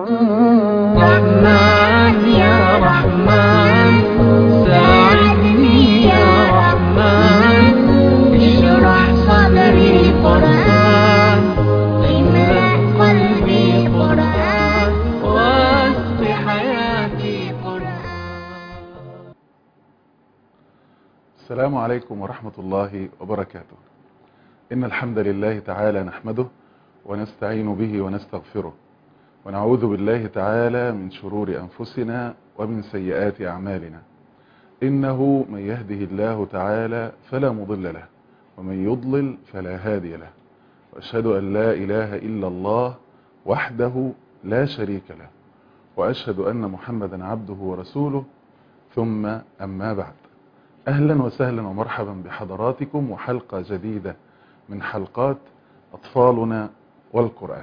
رحمن يا رحمن ساعدني يا رحمن اشرح صدري قرآن املأ قلبي قرآن واسق حياتي قرآن السلام عليكم ورحمة الله وبركاته إن الحمد لله تعالى نحمده ونستعين به ونستغفره ونعوذ بالله تعالى من شرور أنفسنا ومن سيئات أعمالنا إنه من يهده الله تعالى فلا مضل له ومن يضلل فلا هادي له وأشهد أن لا إله إلا الله وحده لا شريك له وأشهد أن محمدا عبده ورسوله ثم أما بعد أهلا وسهلا ومرحبا بحضراتكم وحلقة جديدة من حلقات أطفالنا والقرآن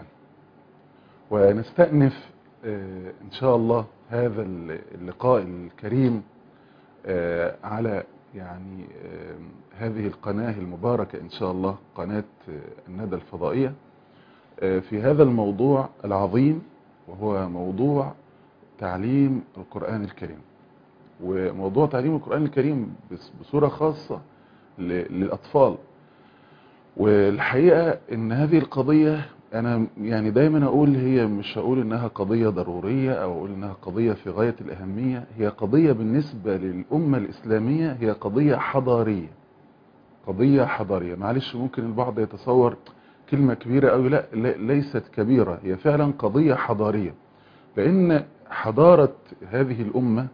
ونستأنف آه، إن شاء الله هذا اللقاء الكريم آه، على يعني آه، هذه القناة المباركة إن شاء الله قناة الندى الفضائية في هذا الموضوع العظيم وهو موضوع تعليم القرآن الكريم وموضوع تعليم القرآن الكريم بصورة خاصة للأطفال والحقيقة ان هذه القضية انا يعني دايما اقول هي مش هقول انها قضية ضرورية او اقول انها قضية في غاية الاهمية هي قضية بالنسبة للامة الاسلامية هي قضية حضارية قضية حضارية معلش ممكن البعض يتصور كلمة كبيرة او لا ليست كبيرة هي فعلا قضية حضارية لان حضارة هذه الامة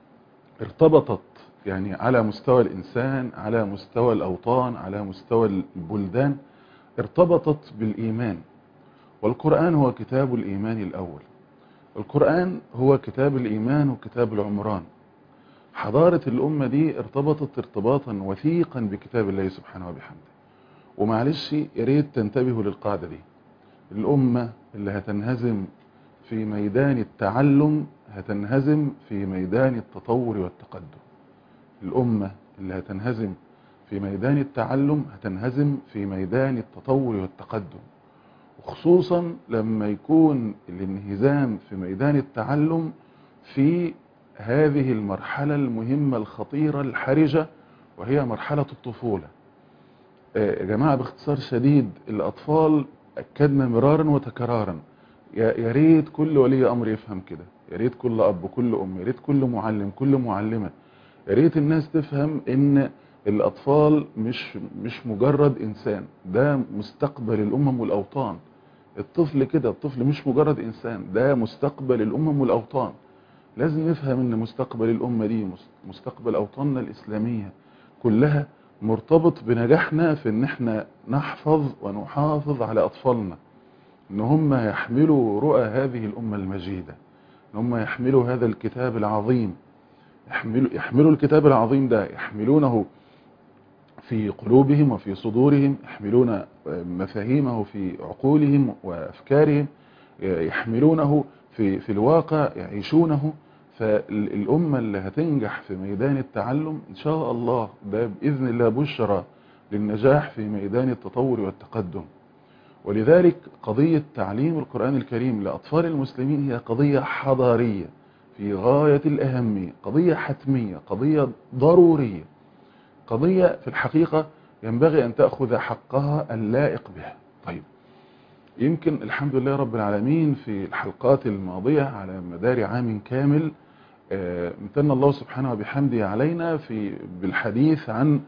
ارتبطت يعني على مستوى الإنسان على مستوى الأوطان على مستوى البلدان ارتبطت بالإيمان والقرآن هو كتاب الإيمان الأول القرآن هو كتاب الإيمان وكتاب العمران حضارة الأمة دي ارتبطت ارتباطا وثيقا بكتاب الله سبحانه وبحمده ومعلش يريد تنتبهوا للقاعدة دي الأمة اللي هتنهزم في ميدان التعلم هتنهزم في ميدان التطور والتقدم الأمة اللي هتنهزم في ميدان التعلم هتنهزم في ميدان التطور والتقدم وخصوصا لما يكون الانهزام في ميدان التعلم في هذه المرحلة المهمة الخطيرة الحرجة وهي مرحلة الطفولة يا جماعة باختصار شديد الأطفال أكدنا مرارا وتكرارا يا ريت كل ولي أمر يفهم كده يا ريت كل أب كل أم يا ريت كل معلم كل معلمة يا ريت الناس تفهم ان الاطفال مش مش مجرد انسان ده مستقبل الامم والاوطان الطفل كده الطفل مش مجرد انسان ده مستقبل الامم والاوطان لازم نفهم ان مستقبل الامه دي مستقبل اوطاننا الاسلاميه كلها مرتبط بنجاحنا في ان احنا نحفظ ونحافظ على اطفالنا ان هم يحملوا رؤى هذه الامه المجيده ان هم يحملوا هذا الكتاب العظيم يحملوا, يحملوا الكتاب العظيم ده يحملونه في قلوبهم وفي صدورهم يحملون مفاهيمه في عقولهم وأفكارهم يحملونه في, في الواقع يعيشونه فالأمة اللي هتنجح في ميدان التعلم إن شاء الله ده بإذن الله بشرى للنجاح في ميدان التطور والتقدم ولذلك قضية تعليم القرآن الكريم لأطفال المسلمين هي قضية حضارية في غاية الأهمية قضية حتمية قضية ضرورية قضية في الحقيقة ينبغي أن تأخذ حقها اللائق بها طيب يمكن الحمد لله رب العالمين في الحلقات الماضية على مدار عام كامل امتن الله سبحانه وبحمده علينا في بالحديث عن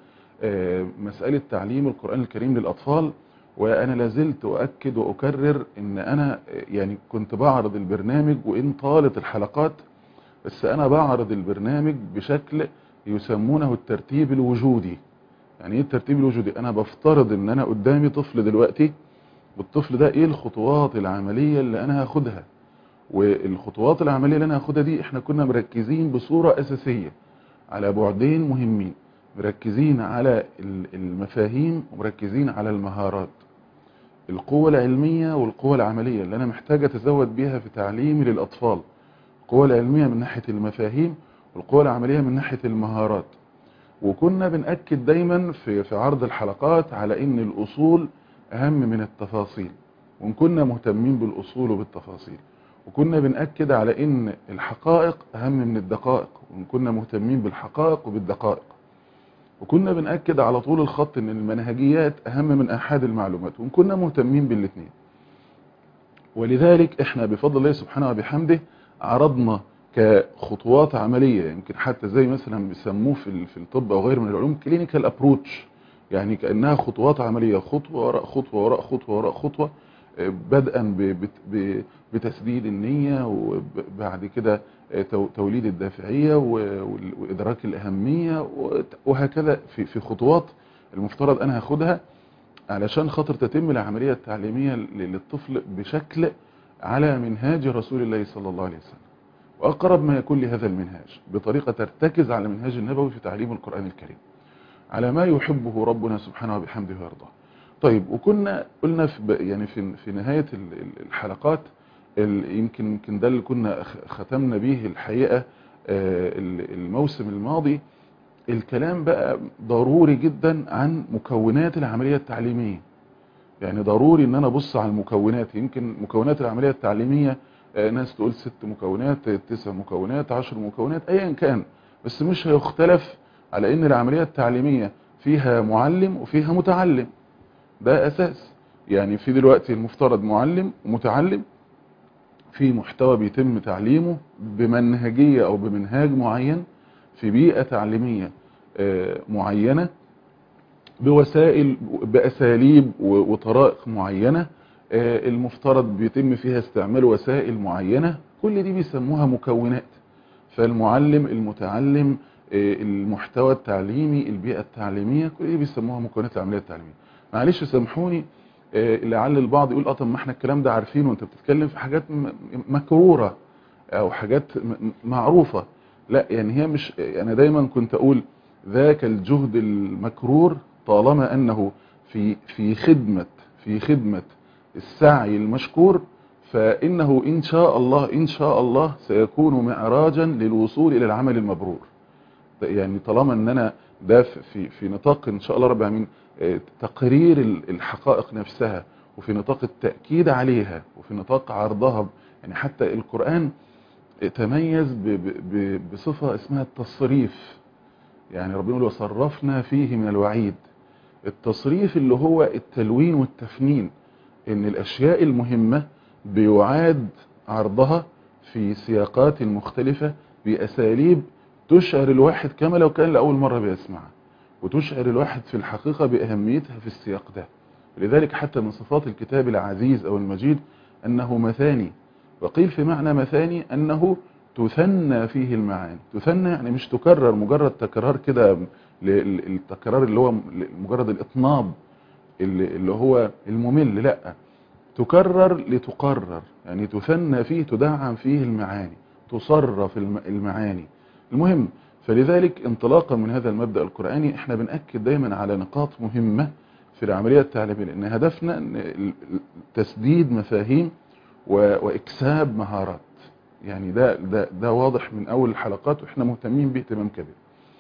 مسألة تعليم القرآن الكريم للأطفال وأنا لازلت أؤكد وأكرر أن أنا يعني كنت بعرض البرنامج وإن طالت الحلقات بس انا بعرض البرنامج بشكل يسمونه الترتيب الوجودي يعني ايه الترتيب الوجودي انا بفترض ان انا قدامي طفل دلوقتي والطفل ده ايه الخطوات العملية اللي انا هاخدها والخطوات العملية اللي انا هاخدها دي احنا كنا مركزين بصورة اساسية على بعدين مهمين مركزين على المفاهيم ومركزين على المهارات القوة العلمية والقوة العملية اللي انا محتاج اتزود بيها في تعليمي للاطفال القوة العلمية من ناحية المفاهيم والقوة العملية من ناحية المهارات وكنا بنأكد دايما في, في عرض الحلقات على ان الاصول اهم من التفاصيل وان كنا مهتمين بالاصول وبالتفاصيل وكنا بنأكد على ان الحقائق اهم من الدقائق وكنا مهتمين بالحقائق وبالدقائق وكنا بنأكد على طول الخط ان المنهجيات اهم من احاد المعلومات وكنا مهتمين بالاثنين ولذلك احنا بفضل الله سبحانه وبحمده عرضنا كخطوات عملية يمكن حتى زي مثلا بيسموه في في الطب او غير من العلوم كلينيكال ابروتش يعني كأنها خطوات عملية خطوة وراء خطوة وراء خطوة وراء خطوة بدءا بتسديد النية وبعد كده توليد الدافعية وإدراك الأهمية وهكذا في في خطوات المفترض أنا هاخدها علشان خاطر تتم العملية التعليمية للطفل بشكل على منهاج رسول الله صلى الله عليه وسلم وأقرب ما يكون لهذا المنهاج بطريقة ترتكز على منهاج النبوي في تعليم القرآن الكريم على ما يحبه ربنا سبحانه وبحمده ويرضاه طيب وكنا قلنا في يعني في في نهاية الحلقات يمكن يمكن ده اللي كنا ختمنا به الحقيقة الموسم الماضي الكلام بقى ضروري جدا عن مكونات العملية التعليمية يعني ضروري ان انا ابص على المكونات يمكن مكونات العملية التعليمية ناس تقول ست مكونات تسع مكونات عشر مكونات ايا كان بس مش هيختلف على ان العملية التعليمية فيها معلم وفيها متعلم ده اساس يعني في دلوقتي المفترض معلم ومتعلم في محتوى بيتم تعليمه بمنهجية او بمنهاج معين في بيئة تعليمية معينة بوسائل بأساليب وطرائق معينة المفترض بيتم فيها استعمال وسائل معينة كل دي بيسموها مكونات فالمعلم المتعلم المحتوى التعليمي البيئة التعليمية كل دي بيسموها مكونات العملية التعليمية معلش سامحوني لعل البعض يقول اه طب ما احنا الكلام ده عارفينه وانت بتتكلم في حاجات مكرورة او حاجات معروفة لا يعني هي مش انا دايما كنت اقول ذاك الجهد المكرور طالما انه في في خدمة في خدمة السعي المشكور فانه ان شاء الله ان شاء الله سيكون معراجا للوصول الى العمل المبرور يعني طالما ان انا ده في في نطاق ان شاء الله رب العالمين تقرير الحقائق نفسها وفي نطاق التأكيد عليها وفي نطاق عرضها يعني حتى القرآن تميز بصفة اسمها التصريف يعني ربنا يقول وصرفنا فيه من الوعيد التصريف اللي هو التلوين والتفنين ان الاشياء المهمة بيعاد عرضها في سياقات مختلفة بأساليب تشعر الواحد كما لو كان لأول مرة بيسمعها وتشعر الواحد في الحقيقة بأهميتها في السياق ده لذلك حتى من صفات الكتاب العزيز أو المجيد أنه مثاني وقيل في معنى مثاني أنه تثنى فيه المعاني تثنى يعني مش تكرر مجرد تكرار كده التكرار اللي هو مجرد الإطناب اللي هو الممل لا تكرر لتقرر يعني تثنى فيه تدعم فيه المعاني تصرف المعاني المهم فلذلك انطلاقا من هذا المبدأ القرآني احنا بنأكد دايما على نقاط مهمة في العملية التعليمية لأن هدفنا تسديد مفاهيم وإكساب مهارات يعني ده, ده, ده واضح من أول الحلقات وإحنا مهتمين به اهتمام كبير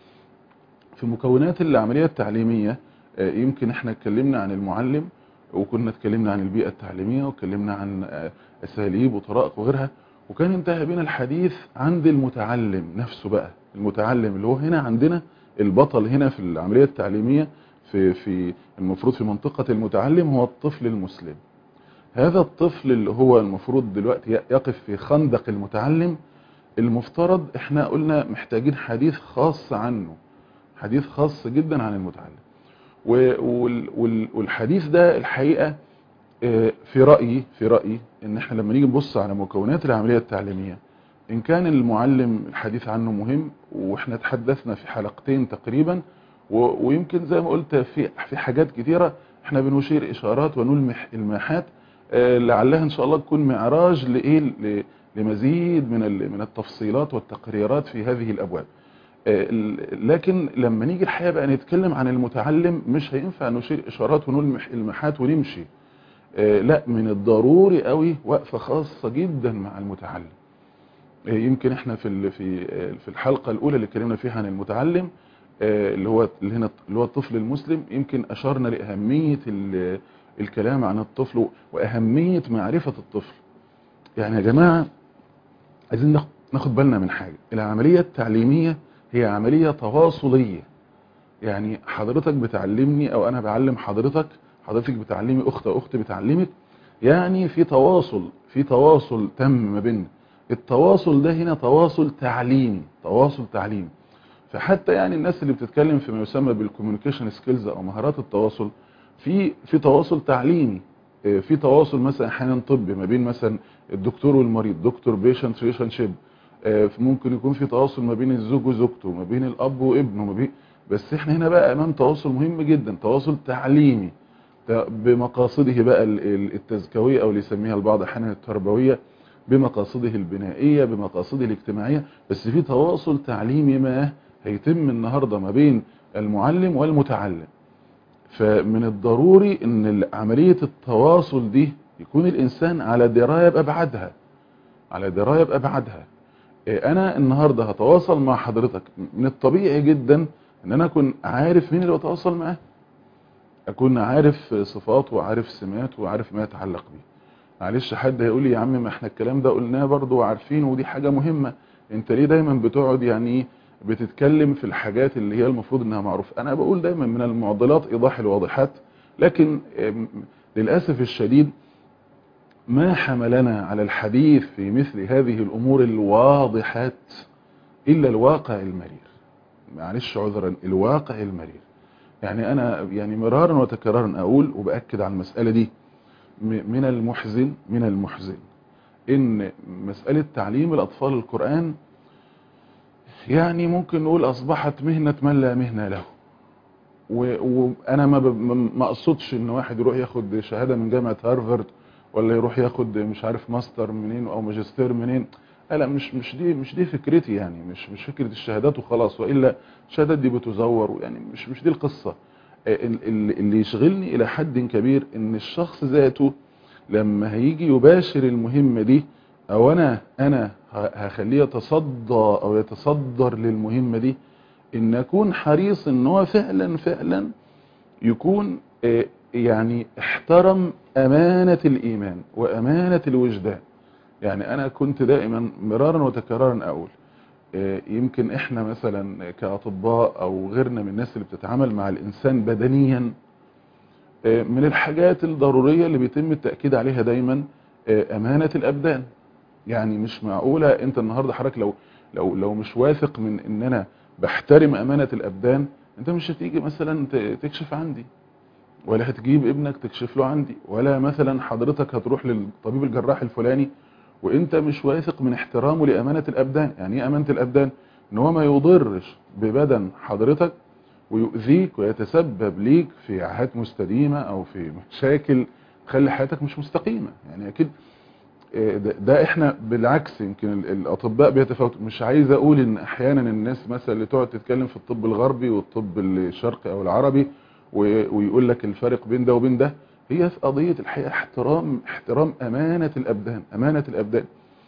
في مكونات العملية التعليمية يمكن احنا اتكلمنا عن المعلم وكنا اتكلمنا عن البيئة التعليمية واتكلمنا عن أساليب وطرائق وغيرها وكان انتهى بنا الحديث عند المتعلم نفسه بقى المتعلم اللي هو هنا عندنا البطل هنا في العملية التعليمية في, في المفروض في منطقة المتعلم هو الطفل المسلم هذا الطفل اللي هو المفروض دلوقتي يقف في خندق المتعلم المفترض احنا قلنا محتاجين حديث خاص عنه حديث خاص جدا عن المتعلم والحديث ده الحقيقة في رأيي في رأيي ان احنا لما نيجي نبص على مكونات العملية التعليمية ان كان المعلم الحديث عنه مهم واحنا تحدثنا في حلقتين تقريبا ويمكن زي ما قلت في في حاجات كثيرة احنا بنشير اشارات ونلمح الماحات لعلها ان شاء الله تكون معراج لايه لمزيد من من التفصيلات والتقريرات في هذه الابواب لكن لما نيجي الحقيقه بقى نتكلم عن المتعلم مش هينفع نشير اشارات ونلمح الماحات ونمشي لا من الضروري قوي وقفه خاصه جدا مع المتعلم يمكن احنا في في في الحلقه الاولى اللي اتكلمنا فيها عن المتعلم اللي هو اللي هنا اللي هو الطفل المسلم يمكن اشرنا لاهميه الكلام عن الطفل واهميه معرفه الطفل يعني يا جماعة عايزين ناخ- ناخد بالنا من حاجة العملية التعليمية هي عملية تواصلية يعني حضرتك بتعلمني او انا بعلم حضرتك حضرتك بتعلمي اخت او اختي بتعلمك يعني في تواصل في تواصل تم ما بيننا التواصل ده هنا تواصل تعليمي تواصل تعليمي فحتى يعني الناس اللي بتتكلم فيما يسمى بالكوميونيكيشن سكيلز او مهارات التواصل في في تواصل تعليمي آه، في تواصل مثلا احيانا طبي ما بين مثلا الدكتور والمريض دكتور بيشنت ريليشن شيب ممكن يكون في تواصل ما بين الزوج وزوجته ما بين الاب وابنه ما بين بس احنا هنا بقى امام تواصل مهم جدا تواصل تعليمي ت- بمقاصده بقى ال- ال- التزكويه او اللي يسميها البعض احيانا التربويه بمقاصده البنائيه بمقاصده الاجتماعيه بس في تواصل تعليمي ما هيتم النهارده ما بين المعلم والمتعلم فمن الضروري ان عمليه التواصل دي يكون الانسان على درايه بابعادها على درايه بابعادها إيه، انا النهارده هتواصل مع حضرتك من الطبيعي جدا ان انا اكون عارف مين اللي بتواصل معاه اكون عارف صفاته وعارف سماته وعارف ما يتعلق بيه معلش حد هيقول لي يا عم ما احنا الكلام ده قلناه برضه وعارفينه ودي حاجه مهمه انت ليه دايما بتقعد يعني ايه بتتكلم في الحاجات اللي هي المفروض انها معروفه انا بقول دايما من المعضلات ايضاح الواضحات لكن ام، للاسف الشديد ما حملنا على الحديث في مثل هذه الامور الواضحات الا الواقع المرير معلش عذرا الواقع المرير يعني انا يعني مرارا وتكرارا اقول وباكد على المساله دي م- من المحزن من المحزن ان مساله تعليم الاطفال القران يعني ممكن نقول اصبحت مهنه من لا مهنه له و- وانا ما ب- ما ما اقصدش ان واحد يروح ياخد شهاده من جامعه هارفارد ولا يروح ياخد مش عارف ماستر منين او ماجستير منين لا لا مش مش دي مش دي فكرتي يعني مش مش فكره الشهادات وخلاص والا الشهادات دي بتزور يعني مش مش دي القصه ال- ال- اللي يشغلني الى حد كبير ان الشخص ذاته لما هيجي يباشر المهمه دي او انا انا ه- هخليه يتصدى او يتصدر للمهمه دي ان اكون حريص ان هو فعلا فعلا يكون آه، يعني احترم امانه الايمان وامانه الوجدان يعني انا كنت دائما مرارا وتكرارا اقول آه، يمكن احنا مثلا كاطباء او غيرنا من الناس اللي بتتعامل مع الانسان بدنيا آه، من الحاجات الضروريه اللي بيتم التاكيد عليها دايما آه، امانه الابدان يعني مش معقوله انت النهارده حضرتك لو لو لو مش واثق من ان انا بحترم امانه الابدان انت مش هتيجي مثلا ت- تكشف عندي ولا هتجيب ابنك تكشف له عندي ولا مثلا حضرتك هتروح للطبيب الجراح الفلاني وانت مش واثق من احترامه لامانه الابدان يعني ايه امانه الابدان ان هو ما يضرش ببدن حضرتك ويؤذيك ويتسبب ليك في عاهات مستديمه او في مشاكل تخلي حياتك مش مستقيمه يعني اكيد آه، ده, ده احنا بالعكس يمكن ال- الاطباء بيتفاوتوا مش عايز اقول ان احيانا الناس مثلا اللي تقعد تتكلم في الطب الغربي والطب الشرقي او العربي و- ويقول لك الفرق بين ده وبين ده هي في قضيه الحقيقه احترام احترام امانه الابدان امانه الابدان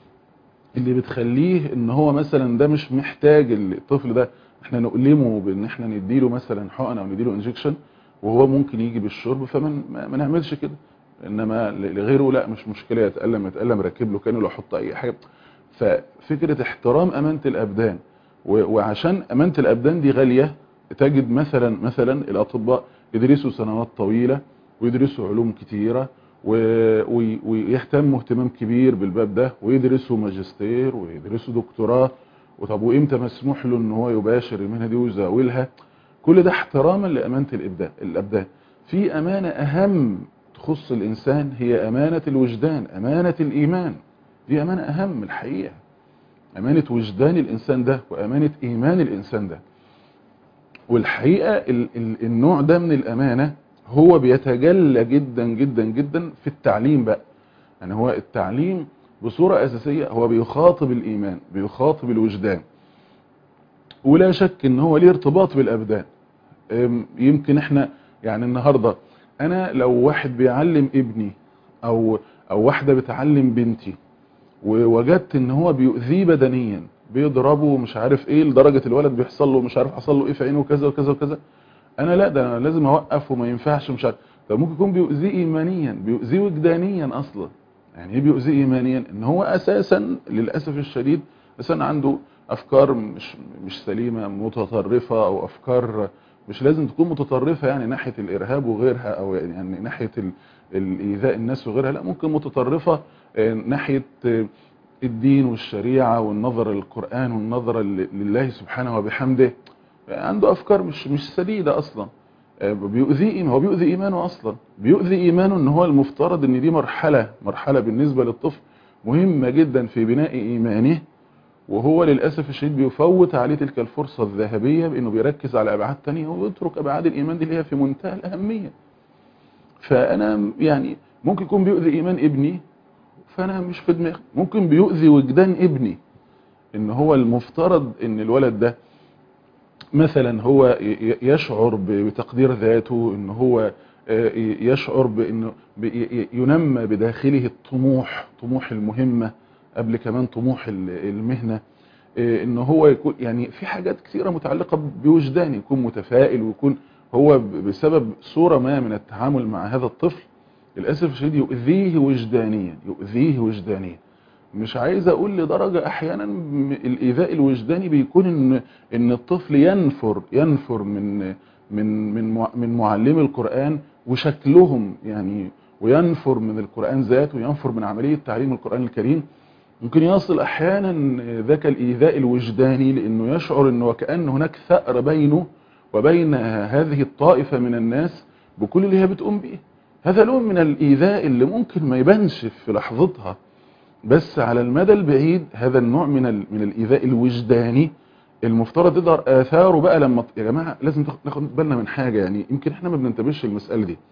اللي بتخليه ان هو مثلا ده مش محتاج الطفل ده احنا نؤلمه بان احنا نديله مثلا حقن او نديله انجكشن وهو ممكن يجي بالشرب فما ما ما نعملش كده انما لغيره لا مش مشكله يتالم يتالم ركب له كانه لو حط اي حاجه ففكره احترام امانه الابدان و- وعشان امانه الابدان دي غاليه تجد مثلا مثلا الاطباء يدرسوا سنوات طويله ويدرسوا علوم كتيره و- وي- ويهتموا اهتمام كبير بالباب ده ويدرسوا ماجستير ويدرسوا دكتوراه وطب وامتى مسموح له ان هو يباشر المهنه دي ويزاولها كل ده احتراما لامانه الابدان الابدان في امانه اهم تخص الانسان هي امانه الوجدان امانه الايمان دي امانه اهم الحقيقه امانه وجدان الانسان ده وامانه ايمان الانسان ده والحقيقه ال ال النوع ده من الامانه هو بيتجلى جدا جدا جدا في التعليم بقى يعني هو التعليم بصوره اساسيه هو بيخاطب الايمان بيخاطب الوجدان ولا شك ان هو ليه ارتباط بالابدان أم، يمكن احنا يعني النهارده انا لو واحد بيعلم ابني او او واحده بتعلم بنتي ووجدت ان هو بيؤذيه بدنيا بيضربه مش عارف ايه لدرجه الولد بيحصل له مش عارف حصل له ايه في عينه كذا وكذا وكذا انا لا ده انا لازم اوقف وما ينفعش مش عارف ده ممكن يكون بيؤذيه ايمانيا بيؤذيه وجدانيا اصلا يعني ايه بيؤذيه ايمانيا ان هو اساسا للاسف الشديد اساسا عنده افكار مش مش سليمه متطرفه او افكار مش لازم تكون متطرفه يعني ناحيه الارهاب وغيرها او يعني ناحيه ال- الايذاء الناس وغيرها لا ممكن متطرفه آه، ناحيه آه، الدين والشريعه والنظر للقران والنظر ل- لله سبحانه وبحمده عنده افكار مش مش سديده اصلا آه، بيؤذيه هو بيؤذي ايمانه اصلا بيؤذي ايمانه ان هو المفترض ان دي مرحله مرحله بالنسبه للطفل مهمه جدا في بناء ايمانه وهو للاسف الشديد بيفوت عليه تلك الفرصه الذهبيه بانه بيركز على ابعاد تانية ويترك ابعاد الايمان دي اللي هي في منتهى الاهميه فانا يعني ممكن يكون بيؤذي ايمان ابني فانا مش في دماغي ممكن بيؤذي وجدان ابني ان هو المفترض ان الولد ده مثلا هو ي- ي- يشعر ب- بتقدير ذاته ان هو آه، ي- يشعر بانه ب- ي- ينمى بداخله الطموح طموح المهمة قبل كمان طموح ال- المهنة آه، ان هو يكون يعني في حاجات كثيرة متعلقة بوجدان يكون متفائل ويكون هو ب- بسبب صورة ما من التعامل مع هذا الطفل للأسف الشديد يؤذيه وجدانيا يؤذيه وجدانيا مش عايز اقول لدرجة احيانا م- الايذاء الوجداني بيكون ان ان الطفل ينفر ينفر من من من مع- من معلمي القرآن وشكلهم يعني وينفر من القرآن ذاته وينفر من عملية تعليم القرآن الكريم ممكن يصل احيانا ذاك الايذاء الوجداني لانه يشعر انه وكأن هناك ثأر بينه وبين هذه الطائفة من الناس بكل اللي هي بتقوم به هذا لون من الايذاء اللي ممكن ما يبانش في لحظتها بس على المدى البعيد هذا النوع من ال- من الايذاء الوجداني المفترض يظهر اثاره بقى لما ت- يا جماعه لازم تاخد- ناخد بالنا من حاجه يعني يمكن احنا ما بننتبهش للمساله دي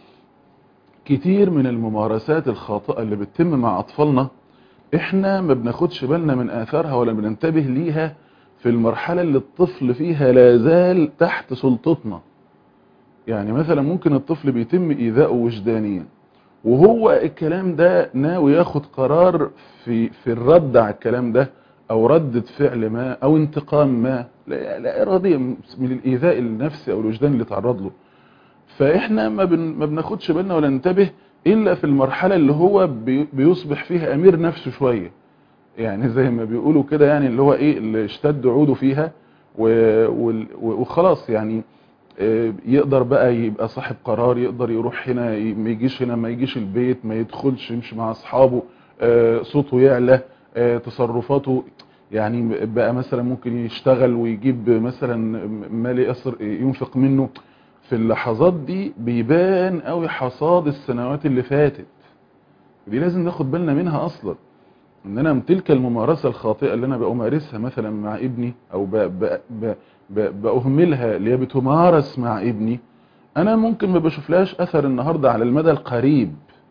كتير من الممارسات الخاطئه اللي بتتم مع اطفالنا احنا ما بناخدش بالنا من اثارها ولا بننتبه ليها في المرحله اللي الطفل فيها لا زال تحت سلطتنا يعني مثلا ممكن الطفل بيتم ايذاؤه وجدانيا وهو الكلام ده ناوي ياخد قرار في في الرد على الكلام ده او ردة فعل ما او انتقام ما لا, لا اراديا من الايذاء النفسي او الوجدان اللي تعرض له فاحنا ما, بن ما بناخدش بالنا ولا ننتبه الا في المرحلة اللي هو بي بيصبح فيها امير نفسه شوية يعني زي ما بيقولوا كده يعني اللي هو ايه اللي اشتد عوده فيها و- وال- وخلاص يعني آه، يقدر بقى يبقى صاحب قرار يقدر يروح هنا ي- ما يجيش هنا ما يجيش البيت ما يدخلش يمشي مع اصحابه آه، صوته يعلى آه، تصرفاته يعني بقى مثلا ممكن يشتغل ويجيب مثلا مال يصر ينفق منه في اللحظات دي بيبان قوي حصاد السنوات اللي فاتت دي لازم ناخد بالنا منها اصلا ان انا من تلك الممارسة الخاطئة اللي انا بأمارسها مثلا مع ابني او ب ب ب ب بأهملها اللي هي بتمارس مع ابني انا ممكن ما بشوفلهاش اثر النهاردة على المدى القريب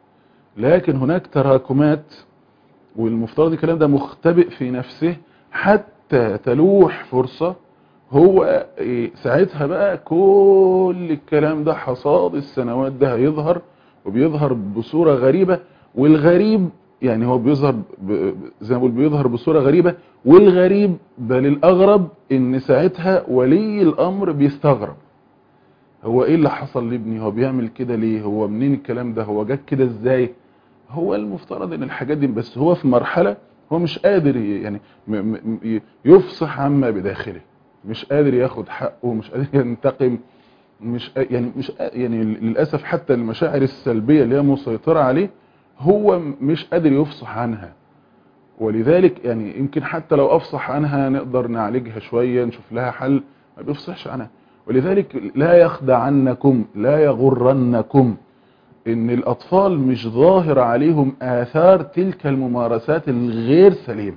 لكن هناك تراكمات والمفترض الكلام ده مختبئ في نفسه حتى تلوح فرصة هو إيه، ساعتها بقى كل الكلام ده حصاد السنوات ده هيظهر وبيظهر بصورة غريبة والغريب يعني هو بيظهر ب- ب- زي ما بقول بيظهر بصورة غريبة والغريب بل الأغرب إن ساعتها ولي الأمر بيستغرب هو إيه اللي حصل لابني هو بيعمل كده ليه هو منين الكلام ده هو جات كده إزاي هو المفترض إن الحاجات دي بس هو في مرحلة هو مش قادر ي- يعني م- م- ي- يفصح عما بداخله مش قادر ياخد حقه مش قادر ينتقم مش قا- يعني مش قا- يعني للاسف حتى المشاعر السلبيه اللي هي مسيطره عليه هو مش قادر يفصح عنها ولذلك يعني يمكن حتى لو افصح عنها نقدر نعالجها شويه نشوف لها حل ما بيفصحش عنها ولذلك لا يخدعنكم لا يغرنكم ان الاطفال مش ظاهر عليهم اثار تلك الممارسات الغير سليمه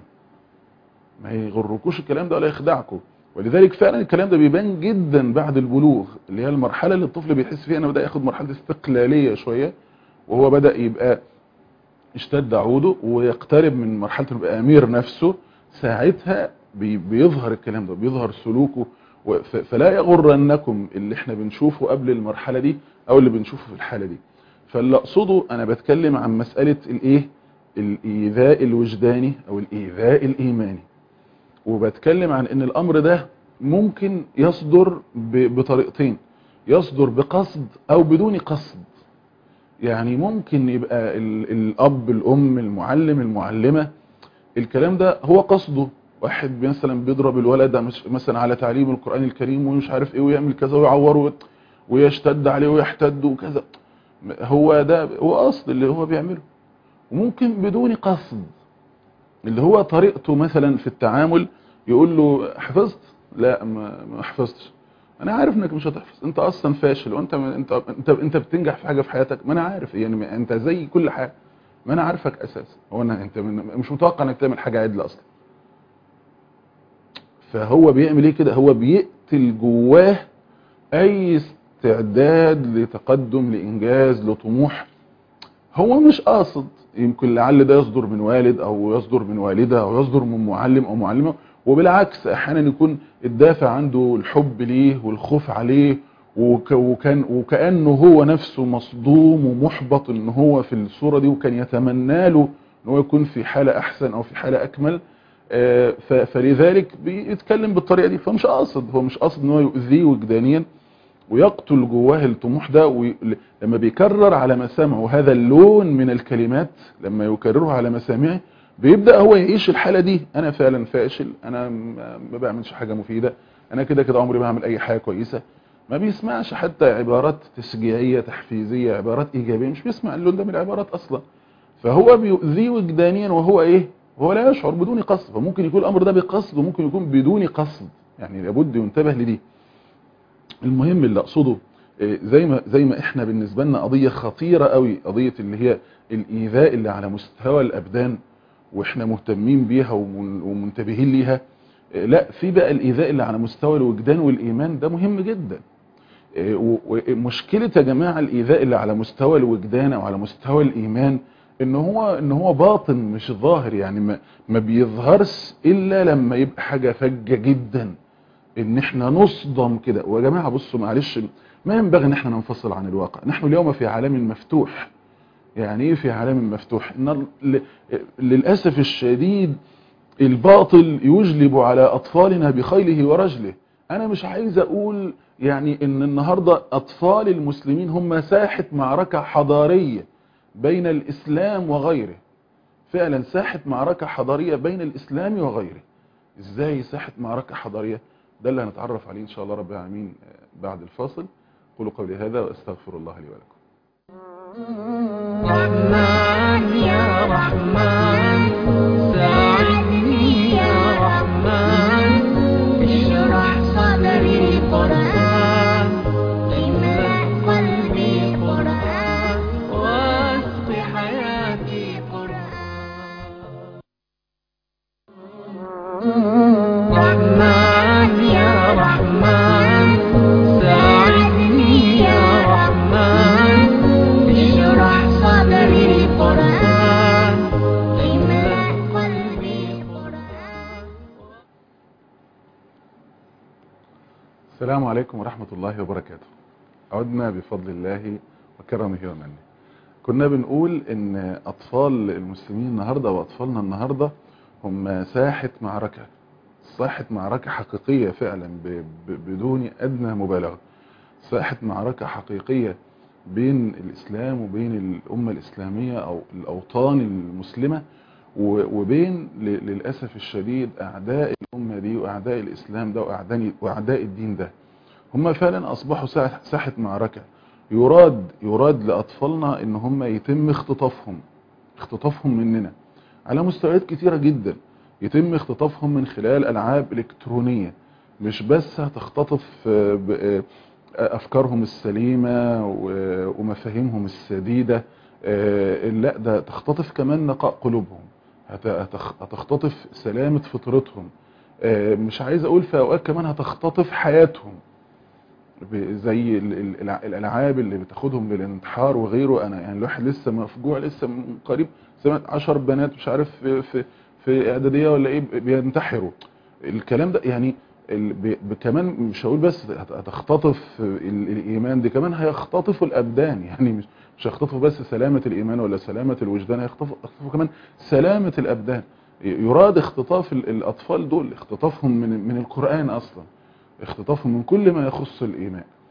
ما يغركوش الكلام ده ولا يخدعكم ولذلك فعلا الكلام ده بيبان جدا بعد البلوغ اللي هي المرحله اللي الطفل بيحس فيها انه بدا ياخد مرحله استقلاليه شويه وهو بدا يبقى اشتد عوده ويقترب من مرحله انه يبقى امير نفسه ساعتها بي- بيظهر الكلام ده بيظهر سلوكه و- ف- فلا يغرنكم اللي احنا بنشوفه قبل المرحله دي او اللي بنشوفه في الحاله دي فاللي اقصده انا بتكلم عن مساله الايه الايذاء الوجداني او الايذاء الايماني وبتكلم عن ان الامر ده ممكن يصدر ب- بطريقتين يصدر بقصد او بدون قصد يعني ممكن يبقى ال- الاب الام المعلم المعلمه الكلام ده هو قصده واحد مثلا بيضرب الولد مش- مثلا على تعليم القران الكريم ومش عارف ايه ويعمل كذا ويعوره ويشتد عليه ويحتد وكذا هو ده هو قصد اللي هو بيعمله وممكن بدون قصد اللي هو طريقته مثلا في التعامل يقول له حفظت لا ما ما حفظتش انا عارف انك مش هتحفظ انت اصلا فاشل وانت انت انت انت بتنجح في حاجه في حياتك ما انا عارف يعني انت زي كل حاجه ما انا عارفك اساسا هو انا انت من مش متوقع انك تعمل حاجه عدله اصلا فهو بيعمل ايه كده هو بيقتل جواه اي استعداد لتقدم لانجاز لطموح هو مش قاصد يمكن لعل ده يصدر من والد او يصدر من والده او يصدر من معلم او معلمه وبالعكس احيانا يكون الدافع عنده الحب ليه والخوف عليه وك وكان وكانه هو نفسه مصدوم ومحبط ان هو في الصوره دي وكان يتمنى له ان هو يكون في حاله احسن او في حاله اكمل آه، ف- فلذلك بيتكلم بالطريقه دي فمش قاصد هو مش قاصد ان هو يؤذيه وجدانيا ويقتل جواه الطموح ده وي... لما بيكرر على مسامعه هذا اللون من الكلمات لما يكرره على مسامعه بيبدأ هو يعيش الحالة دي انا فعلا فاشل انا ما ما بعملش حاجة مفيدة انا كده كده عمري ما هعمل اي حاجة كويسة ما بيسمعش حتى عبارات تشجيعية تحفيزية عبارات ايجابية مش بيسمع اللون ده من العبارات اصلا فهو بيؤذيه وجدانيا وهو ايه هو لا يشعر بدون قصد فممكن يكون الامر ده بقصد وممكن يكون بدون قصد يعني لابد ينتبه لدي المهم اللي اقصده إيه، زي ما زي ما احنا بالنسبه لنا قضيه خطيره قوي قضيه اللي هي الايذاء اللي على مستوى الابدان واحنا مهتمين بيها ومن- ومنتبهين ليها إيه، لا في بقى الايذاء اللي على مستوى الوجدان والايمان ده مهم جدا إيه، و- ومشكله يا جماعه الايذاء اللي على مستوى الوجدان او على مستوى الايمان ان هو ان هو باطن مش ظاهر يعني ما, ما بيظهرش الا لما يبقى حاجه فجه جدا ان احنا نصدم كده ويا جماعه بصوا معلش ما ينبغي ان احنا ننفصل عن الواقع نحن اليوم في عالم مفتوح يعني ايه في عالم مفتوح ان ل- للاسف الشديد الباطل يجلب على اطفالنا بخيله ورجله انا مش عايز اقول يعني ان النهارده اطفال المسلمين هم ساحه معركه حضاريه بين الاسلام وغيره فعلا ساحه معركه حضاريه بين الاسلام وغيره ازاي ساحه معركه حضاريه ده اللي هنتعرف عليه ان شاء الله رب العالمين آه، بعد الفاصل قولوا قولي هذا واستغفر الله لي ولكم رحمن يا رحمن ساعدني يا رحمن اشرح صدري قرآن املأ قلبي قرآن واسق حياتي قرآن رحمن يا رحمن ساعدني يا رحمن اشرح صدري قرآن املأ قلبي قرآن السلام عليكم ورحمة الله وبركاته عدنا بفضل الله وكرمه ومنه كنا بنقول ان اطفال المسلمين النهاردة واطفالنا النهاردة هم ساحة معركة ساحة معركة حقيقية فعلا ب- ب- بدون ادنى مبالغة ساحة معركة حقيقية بين الاسلام وبين الامة الاسلامية او الاوطان المسلمة و- وبين ل- للأسف الشديد أعداء الأمة دي وأعداء الإسلام ده وأعداء, وأعداء الدين ده هم فعلا أصبحوا ساحة, ساحة معركة يراد يراد لأطفالنا إن هم يتم اختطافهم اختطافهم مننا على مستويات كتيرة جدا يتم اختطافهم من خلال ألعاب إلكترونية مش بس هتختطف آه، ب- آه، أفكارهم السليمة و- ومفاهيمهم السديدة آه، لا ده تختطف كمان نقاء قلوبهم هت- هتخ- هتختطف سلامة فطرتهم آه، مش عايز اقول في اوقات كمان هتختطف حياتهم ب- زي ال- ال- الع- الالعاب اللي بتاخدهم للانتحار وغيره انا يعني الواحد لسه مفجوع لسه من قريب سمعت عشر بنات مش عارف في في, في اعداديه ولا ايه بينتحروا الكلام ده يعني ال- ب- ب- كمان مش هقول بس هت- هتختطف ال- الايمان دي كمان هيختطفوا الابدان يعني مش مش هيختطفوا بس سلامه الايمان ولا سلامه الوجدان هيختطفوا هيختطفوا كمان سلامه الابدان ي- يراد اختطاف ال- الاطفال دول اختطافهم من من القران اصلا اختطافهم من كل ما يخص الايمان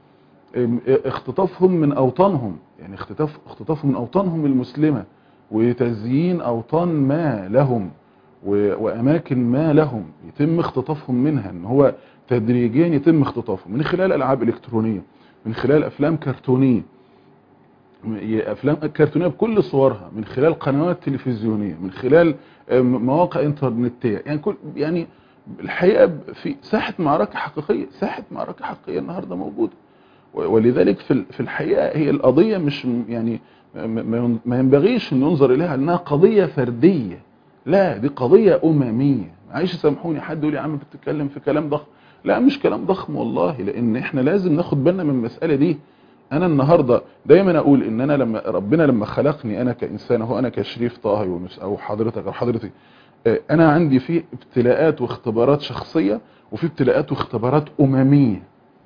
ام- اختطافهم من اوطانهم يعني اختطاف اختطافهم من اوطانهم المسلمه وتزيين اوطان ما لهم و- واماكن ما لهم يتم اختطافهم منها ان هو تدريجيا يتم اختطافهم من خلال العاب الكترونيه من خلال افلام كرتونيه م- افلام كرتونيه بكل صورها من خلال قنوات تلفزيونيه من خلال ام، مواقع انترنتيه يعني كل يعني الحقيقه في ساحه معركه حقيقيه ساحه معركه حقيقيه النهارده موجوده و- ولذلك في ال- في الحقيقه هي القضيه مش م- يعني م- ما- ما ينبغيش ان ينظر اليها انها قضيه فرديه لا دي قضيه امميه معلش سامحوني حد يقول يا عم بتتكلم في كلام ضخم لا مش كلام ضخم والله لان احنا لازم ناخد بالنا من المساله دي انا النهارده دايما اقول ان انا لما ربنا لما خلقني انا كانسان اهو انا كشريف طه يونس او حضرتك او حضرتك آه، انا عندي في ابتلاءات واختبارات شخصيه وفي ابتلاءات واختبارات امميه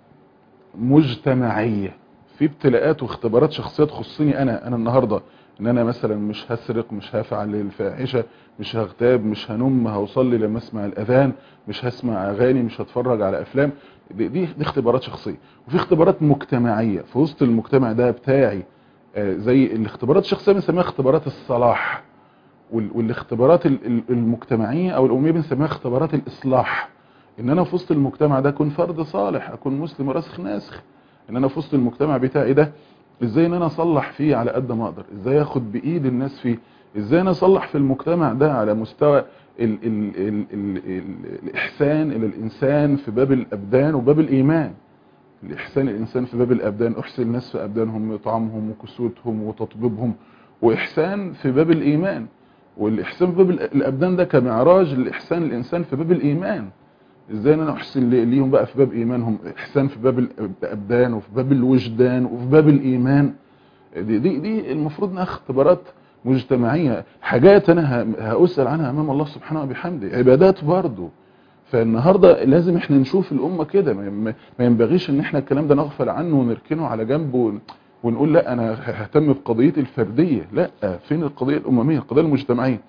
مجتمعيه في ابتلاءات واختبارات شخصيه تخصني انا انا النهارده ان انا مثلا مش هسرق مش هفعل الفاحشه مش هغتاب مش هنم هوصلي لما اسمع الاذان مش هسمع اغاني مش هتفرج على افلام دي, دي, دي اختبارات شخصيه وفي اختبارات مجتمعيه في وسط المجتمع ده بتاعي آه، زي الاختبارات الشخصيه بنسميها اختبارات الصلاح وال- والاختبارات ال- ال- المجتمعيه او الامميه بنسميها اختبارات الاصلاح ان انا في وسط المجتمع ده اكون فرد صالح اكون مسلم راسخ ناسخ ان انا في وسط المجتمع بتاعي ده ازاي ان انا اصلح فيه على قد ما اقدر ازاي اخد بايد الناس فيه ازاي انا اصلح في المجتمع ده على مستوى ال ال ال ال ال الاحسان الى الانسان في باب الابدان وباب الايمان الاحسان الانسان في باب الابدان احسن الناس في ابدانهم وطعامهم وكسوتهم وتطبيبهم واحسان في باب الايمان والاحسان في باب ال- الابدان ده كمعراج الاحسان الانسان في باب الايمان ازاي ان انا احسن لي- ليهم بقى في باب ايمانهم احسان في باب الابدان وفي باب الوجدان وفي باب الايمان دي دي, دي المفروض انها اختبارات مجتمعيه حاجات انا ه- هاسال عنها امام الله سبحانه وبحمده عبادات برضه فالنهارده لازم احنا نشوف الامه كده ما- ما ما ينبغيش ان احنا الكلام ده نغفل عنه ونركنه على جنب ون- ونقول لا انا ههتم بقضيتي الفرديه لا فين القضيه الامميه القضيه المجتمعيه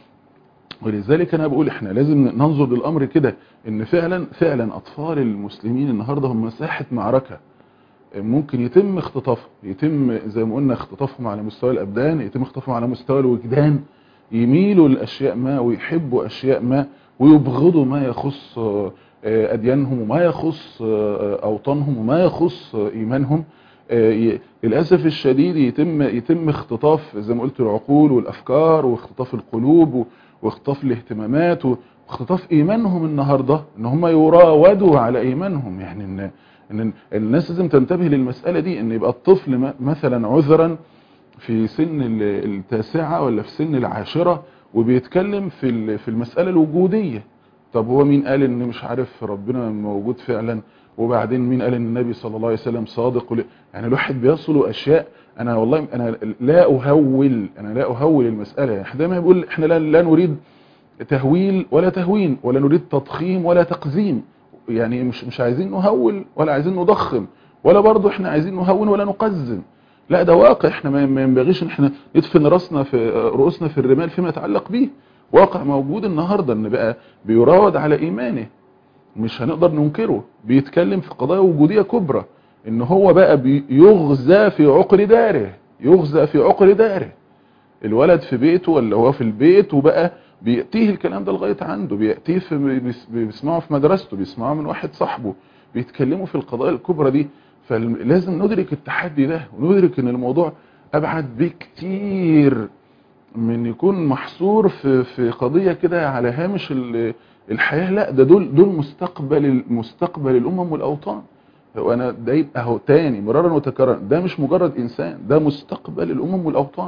ولذلك انا بقول احنا لازم ننظر للامر كده ان فعلا فعلا اطفال المسلمين النهارده هم مساحه معركه ممكن يتم اختطافهم يتم زي ما قلنا اختطافهم على مستوى الابدان يتم اختطافهم على مستوى الوجدان يميلوا لاشياء ما ويحبوا اشياء ما ويبغضوا ما يخص آه، اديانهم وما يخص آه، اوطانهم وما يخص آه، ايمانهم آه، ي- للاسف الشديد يتم يتم اختطاف زي ما قلت العقول والافكار واختطاف القلوب و- واختطاف الاهتمامات واختطاف ايمانهم النهارده ان هم يراودوا على ايمانهم يعني ان ان الناس لازم تنتبه للمساله دي ان يبقى الطفل م- مثلا عذرا في سن ال- التاسعه ولا في سن العاشره وبيتكلم في ال- في المساله الوجوديه طب هو مين قال ان مش عارف ربنا موجود فعلا وبعدين مين قال ان النبي صلى الله عليه وسلم صادق ول- يعني الواحد بيصل اشياء انا والله انا لا اهول انا لا اهول المساله يعني احنا دايما بيقول احنا لا, لا نريد تهويل ولا تهوين ولا نريد تضخيم ولا تقزيم يعني مش مش عايزين نهول ولا عايزين نضخم ولا برضه احنا عايزين نهون ولا نقزم لا ده واقع احنا ما ما ينبغيش ان احنا ندفن راسنا في رؤوسنا في الرمال فيما يتعلق به واقع موجود النهارده ان بقى بيراود على ايمانه مش هنقدر ننكره بيتكلم في قضايا وجوديه كبرى ان هو بقى بيغزى في عقر داره يغزى في عقر داره الولد في بيته ولا هو في البيت وبقى بيأتيه الكلام ده لغاية عنده بيأتيه في بيس- بيسمعه في مدرسته بيسمعه من واحد صاحبه بيتكلموا في القضايا الكبرى دي فلازم ندرك التحدي ده وندرك ان الموضوع ابعد بكتير من يكون محصور في في قضيه كده على هامش ال- الحياه لا ده دول دول مستقبل مستقبل الامم والاوطان وانا ده يبقى اهو تاني مرارا وتكرارا ده مش مجرد انسان ده مستقبل الامم والاوطان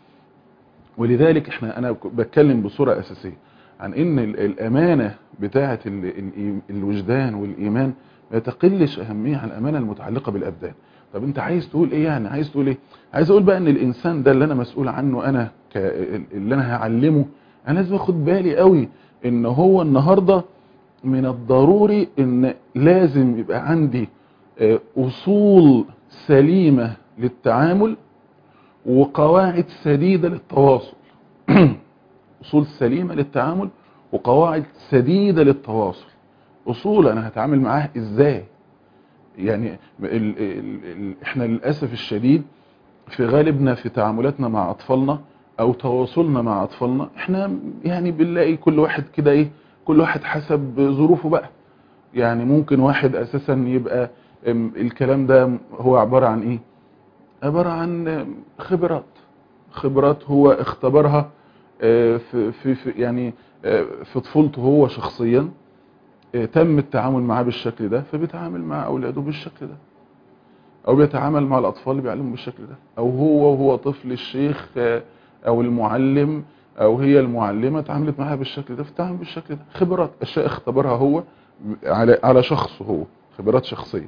ولذلك احنا انا ك- بتكلم بصوره اساسيه عن ان ال- الامانه بتاعه ال- ال- الوجدان والايمان ما تقلش اهميه عن الامانه المتعلقه بالابدان طب انت عايز تقول ايه يعني عايز تقول ايه عايز اقول بقى ان الانسان ده اللي انا مسؤول عنه انا ك- اللي انا هعلمه انا لازم اخد بالي قوي ان هو النهارده من الضروري ان لازم يبقى عندي آه، اصول سليمه للتعامل وقواعد سديده للتواصل اصول سليمه للتعامل وقواعد سديده للتواصل اصول انا هتعامل معاها ازاي يعني ال ال ال احنا للاسف الشديد في غالبنا في تعاملاتنا مع اطفالنا او تواصلنا مع اطفالنا احنا يعني بنلاقي كل واحد كده ايه كل واحد حسب ظروفه بقى يعني ممكن واحد اساسا يبقى ام، الكلام ده هو عبارة عن ايه عبارة عن ام، خبرات خبرات هو اختبرها اه، في, في, في يعني اه، في طفولته هو شخصيا اه، تم التعامل معاه بالشكل ده فبيتعامل مع اولاده بالشكل ده او بيتعامل مع الاطفال اللي بيعلمهم بالشكل ده او هو وهو طفل الشيخ اه، او المعلم او هي المعلمه اتعاملت معاها بالشكل ده فتعامل بالشكل ده خبرات اشياء اختبرها هو على على شخصه هو خبرات شخصيه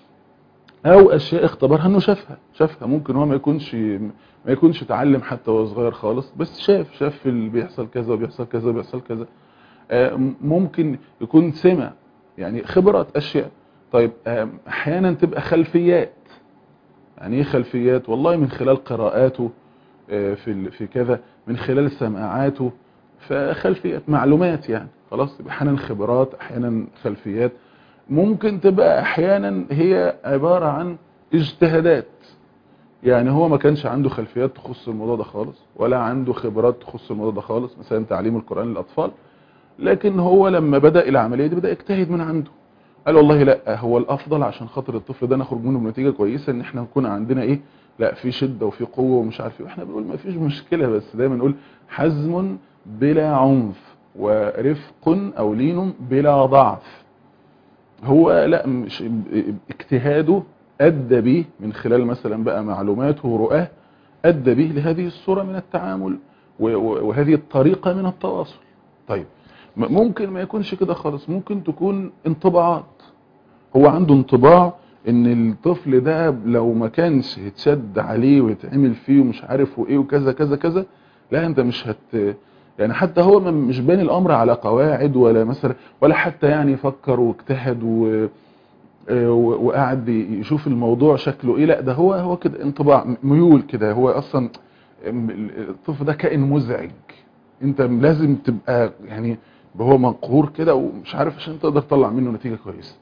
او اشياء اختبرها انه شافها شافها ممكن هو ما يكونش ما يكونش اتعلم حتى وهو صغير خالص بس شاف شاف اللي بيحصل كذا وبيحصل كذا وبيحصل كذا آه، ممكن يكون سمع يعني خبرات اشياء طيب آه، احيانا تبقى خلفيات يعني ايه خلفيات والله من خلال قراءاته آه، في ال- في كذا من خلال سماعاته فخلفيات معلومات يعني خلاص يبقى احيانا خبرات احيانا خلفيات ممكن تبقى احيانا هي عبارة عن اجتهادات يعني هو ما كانش عنده خلفيات تخص الموضوع ده خالص ولا عنده خبرات تخص الموضوع ده خالص مثلا تعليم القرآن للأطفال لكن هو لما بدأ العملية دي بدأ يجتهد من عنده قال والله لا هو الافضل عشان خاطر الطفل ده نخرج منه بنتيجه كويسه ان احنا نكون عندنا ايه لا في شده وفي قوه ومش عارف ايه واحنا بنقول ما فيش مشكله بس دايما نقول حزم بلا عنف ورفق او لين بلا ضعف هو لا مش اجتهاده ادى به من خلال مثلا بقى معلوماته ورؤاه ادى به لهذه الصوره من التعامل و- و- وهذه الطريقه من التواصل طيب م- ممكن ما يكونش كده خالص ممكن تكون انطباعات هو عنده انطباع ان الطفل ده لو ما كانش يتشد عليه ويتعمل فيه ومش عارف وايه وكذا كذا كذا لا انت مش هت يعني حتى هو ما- مش باني الامر على قواعد ولا مثلا ولا حتى يعني فكر واجتهد و آه، و- وقعد يشوف الموضوع شكله ايه لا ده هو هو كده انطباع ميول كده هو اصلا م- الطفل ده كائن مزعج انت لازم تبقى يعني هو مقهور كده ومش عارف عشان تقدر تطلع منه نتيجة كويسة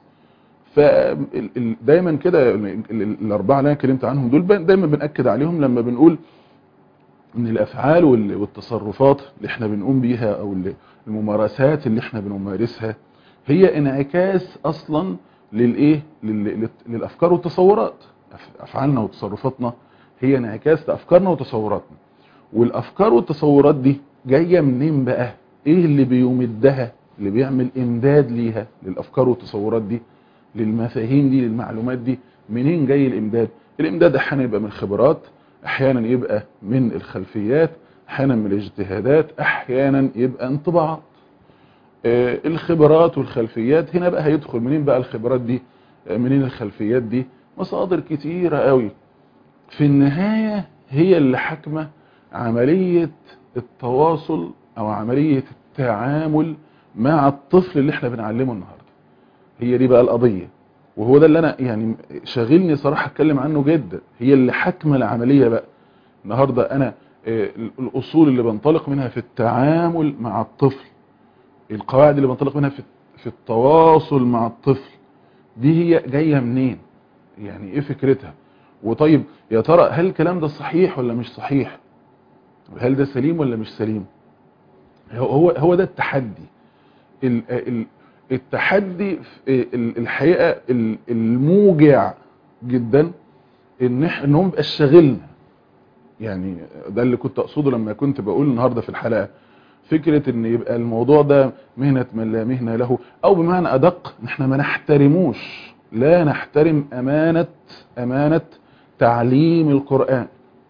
فدايما كده ال- ال- الاربعه اللي انا اتكلمت عنهم دول بن- دايما بناكد عليهم لما بنقول ان الافعال وال- والتصرفات اللي احنا بنقوم بيها او ال- الممارسات اللي احنا بنمارسها هي انعكاس اصلا للايه لل- لل- للافكار والتصورات أف- افعالنا وتصرفاتنا هي انعكاس لافكارنا وتصوراتنا والافكار والتصورات دي جايه منين بقى ايه اللي بيمدها اللي بيعمل امداد ليها للافكار والتصورات دي للمفاهيم دي للمعلومات دي منين جاي الامداد الامداد احيانا يبقى من خبرات احيانا يبقى من الخلفيات احيانا من الاجتهادات احيانا يبقى انطباعات آه، الخبرات والخلفيات هنا بقى هيدخل منين بقى الخبرات دي آه، منين الخلفيات دي مصادر كتيرة قوي في النهاية هي اللي حاكمة عملية التواصل او عملية التعامل مع الطفل اللي احنا بنعلمه النهاردة هي دي بقى القضية وهو ده اللي انا يعني شاغلني صراحة اتكلم عنه جدا هي اللي حاكمة العملية بقى النهاردة انا آه، الاصول اللي بنطلق منها في التعامل مع الطفل القواعد اللي بنطلق منها في في التواصل مع الطفل دي هي جاية منين يعني ايه فكرتها وطيب يا ترى هل الكلام ده صحيح ولا مش صحيح هل ده سليم ولا مش سليم هو هو هو ده التحدي ال- ال- التحدي في ال- الحقيقة ال- الموجع جدا ان احنا ان هو مبقاش شاغلنا يعني ده اللي كنت اقصده لما كنت بقول النهارده في الحلقه فكره ان يبقى الموضوع ده مهنه من لا مهنه له او بمعنى ادق ان احنا ما نحترموش لا نحترم امانه امانه تعليم القران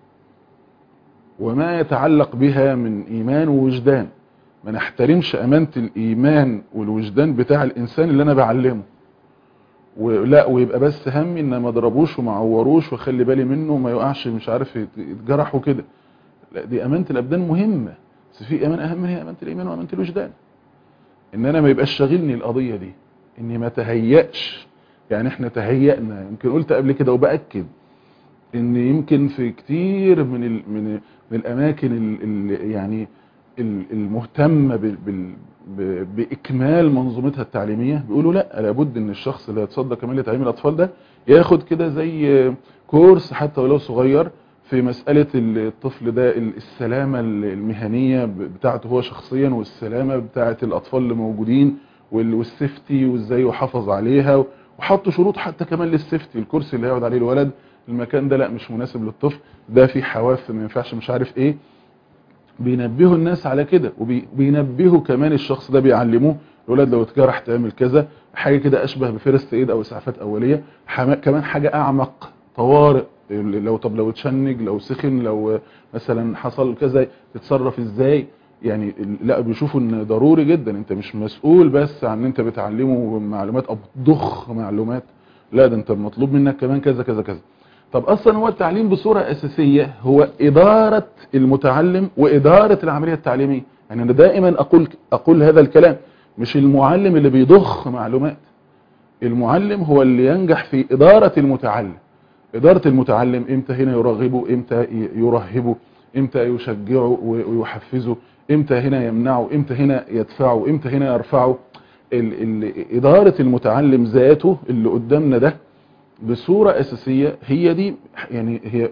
وما يتعلق بها من ايمان ووجدان ما نحترمش امانه الايمان والوجدان بتاع الانسان اللي انا بعلمه ولا ويبقى بس همي ان ما اضربوش وما عوروش واخلي بالي منه وما يقعش مش عارف يت- يتجرح وكده لا دي امانه الابدان مهمه بس في امان اهم من هي امانه الايمان وامانه الوجدان ان انا ما يبقاش شاغلني القضيه دي اني ما تهيأش يعني احنا تهيأنا يمكن قلت قبل كده وباكد ان يمكن في كتير من ال من, من الاماكن ال ال يعني ال- المهتمه بال بال ب- باكمال منظومتها التعليميه بيقولوا لا لابد ان الشخص اللي هيتصدى كمان لتعليم الاطفال ده ياخد كده زي كورس حتى ولو صغير في مسألة الطفل ده السلامة المهنية بتاعته هو شخصيا والسلامة بتاعة الأطفال اللي موجودين والسيفتي وازاي يحافظ عليها وحطوا شروط حتى كمان للسيفتي الكرسي اللي هيقعد عليه الولد المكان ده لا مش مناسب للطفل ده فيه حواف ما ينفعش مش عارف ايه بينبهوا الناس على كده وبينبهوا كمان الشخص ده بيعلموه الولد لو اتجرح تعمل كذا حاجة كده اشبه بفيرست ايد او اسعافات اولية كمان حاجة اعمق طوارئ لو طب لو اتشنج لو سخن لو مثلا حصل كذا تتصرف ازاي يعني لا بيشوفوا ان ضروري جدا انت مش مسؤول بس عن ان انت بتعلمه معلومات او بتضخ معلومات لا ده انت مطلوب منك كمان كذا كذا كذا طب اصلا هو التعليم بصورة اساسية هو ادارة المتعلم وادارة العملية التعليمية يعني انا دائما اقول اقول هذا الكلام مش المعلم اللي بيضخ معلومات المعلم هو اللي ينجح في ادارة المتعلم ادارة المتعلم امتى هنا يرغبه امتى يرهبه امتى يشجعه ويحفزه امتى هنا يمنعه امتى هنا يدفعه امتى هنا يرفعه ال ال ادارة المتعلم ذاته اللي قدامنا ده بصورة اساسية هي دي يعني هي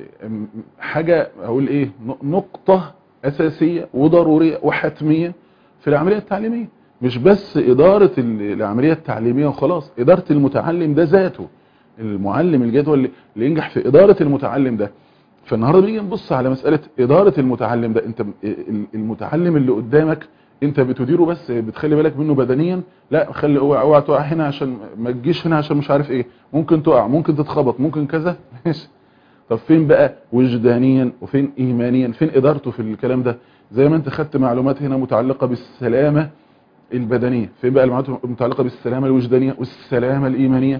حاجة اقول ايه نقطة اساسية وضرورية وحتمية في العملية التعليمية مش بس ادارة العملية التعليمية وخلاص ادارة المتعلم ده ذاته المعلم الجيد هو اللي ينجح في ادارة المتعلم ده فالنهارده بنيجي نبص على مسألة إدارة المتعلم ده انت المتعلم اللي قدامك انت بتديره بس بتخلي بالك منه بدنيا لا خلي اوعى اوعى تقع هنا عشان ما تجيش هنا عشان مش عارف ايه ممكن تقع ممكن تتخبط ممكن كذا ماشي طب فين بقى وجدانيا وفين ايمانيا فين ادارته في الكلام ده زي ما انت خدت معلومات هنا متعلقة بالسلامة البدنية فين بقى المعلومات المتعلقة بالسلامة الوجدانية والسلامة الايمانية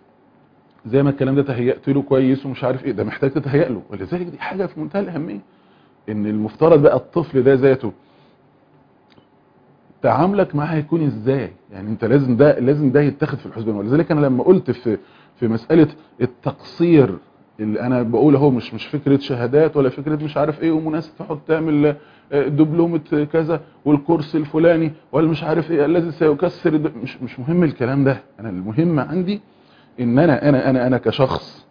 زي ما الكلام ده تهيأت له كويس ومش عارف ايه ده محتاج تتهيأ له ولذلك دي حاجة في منتهى الأهمية ان المفترض بقى الطفل ده ذاته تعاملك معاه هيكون ازاي يعني انت لازم ده لازم ده يتاخد في الحسبان ولذلك انا لما قلت في في مسألة التقصير اللي انا بقول اهو مش مش فكرة شهادات ولا فكرة مش عارف ايه ومناسب تحط تعمل دبلومة كذا والكورس الفلاني ولا مش عارف ايه الذي سيكسر مش مش مهم الكلام ده انا المهم عندي ان انا انا انا انا كشخص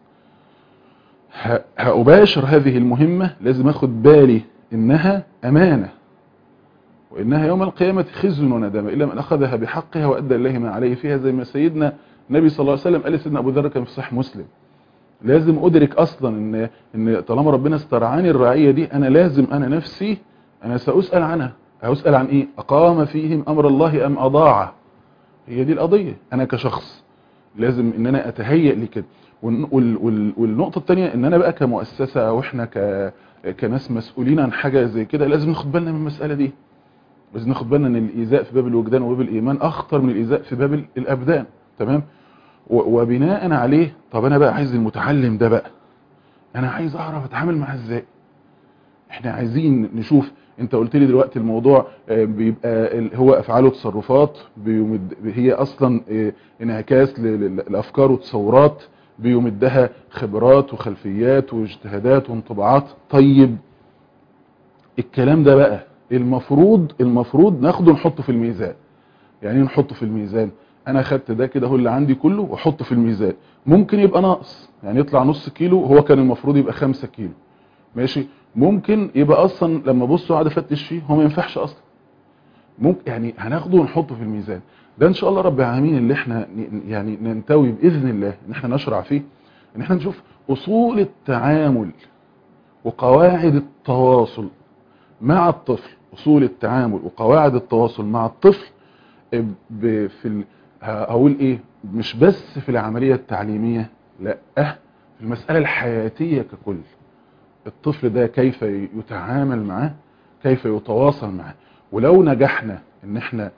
هأباشر هذه المهمة لازم اخد بالي انها امانة وانها يوم القيامة خزي وندامة الا من اخذها بحقها وادى الله ما عليه فيها زي ما سيدنا النبي صلى الله عليه وسلم قال سيدنا ابو ذر كان في صحيح مسلم لازم ادرك اصلا ان ان طالما ربنا استرعاني الرعية دي انا لازم انا نفسي انا سأسأل عنها هسأل عن ايه اقام فيهم امر الله ام اضاعه هي دي القضية انا كشخص لازم ان انا اتهيئ لكده والنقطة التانية ان انا بقى كمؤسسة او احنا ك كناس مسؤولين عن حاجة زي كده لازم ناخد بالنا من المسألة دي لازم ناخد بالنا ان الايذاء في باب الوجدان وباب الايمان اخطر من الايذاء في باب الابدان تمام وبناء عليه طب انا بقى عايز المتعلم ده بقى انا عايز اعرف اتعامل معاه ازاي احنا عايزين نشوف انت قلت لي دلوقتي الموضوع بيبقى هو افعال وتصرفات هي اصلا انعكاس للافكار وتصورات بيمدها خبرات وخلفيات واجتهادات وانطباعات طيب الكلام ده بقى المفروض المفروض ناخده نحطه في الميزان يعني نحطه في الميزان انا خدت ده كده هو اللي عندي كله واحطه في الميزان ممكن يبقى ناقص يعني يطلع نص كيلو هو كان المفروض يبقى خمسة كيلو ماشي ممكن يبقى اصلا لما بصوا قاعد افتش فيه هو ما ينفعش اصلا ممكن يعني هناخده ونحطه في الميزان ده ان شاء الله رب العالمين اللي احنا يعني ننتوي باذن الله ان احنا نشرع فيه ان احنا نشوف اصول التعامل وقواعد التواصل مع الطفل اصول التعامل وقواعد التواصل مع الطفل في ال... هقول ايه مش بس في العملية التعليمية لا في المسألة الحياتية ككل الطفل ده كيف يتعامل معاه كيف يتواصل معاه ولو نجحنا ان احنا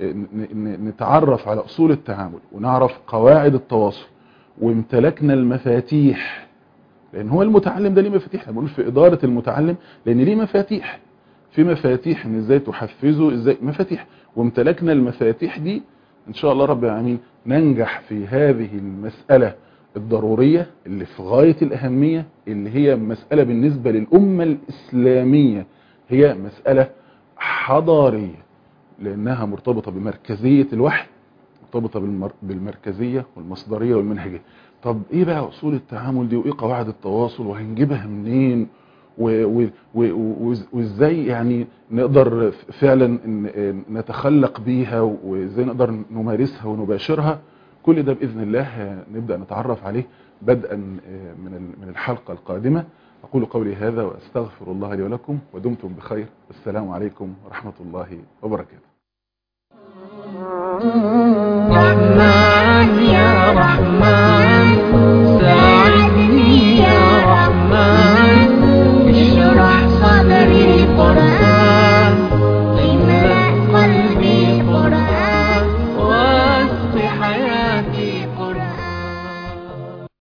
نتعرف على اصول التعامل ونعرف قواعد التواصل وامتلكنا المفاتيح لان هو المتعلم ده ليه مفاتيح احنا بنقول في ادارة المتعلم لان ليه مفاتيح في مفاتيح ان ازاي تحفزه ازاي مفاتيح وامتلكنا المفاتيح دي ان شاء الله رب العالمين ننجح في هذه المسألة الضرورية اللي في غاية الأهمية اللي هي مسألة بالنسبة للأمة الإسلامية هي مسألة حضارية لأنها مرتبطة بمركزية الوحي مرتبطة بالمر... بالمركزية والمصدرية والمنهجية طب ايه بقى اصول التعامل دي وايه قواعد التواصل وهنجيبها منين و- و- و- و- وازاي يعني نقدر فعلا ن- نتخلق بيها وازاي نقدر نمارسها ونباشرها كل ده باذن الله نبدا نتعرف عليه بدءا من ال- من الحلقه القادمه اقول قولي هذا واستغفر الله لي ولكم ودمتم بخير السلام عليكم ورحمه الله وبركاته رحمن يا رحمن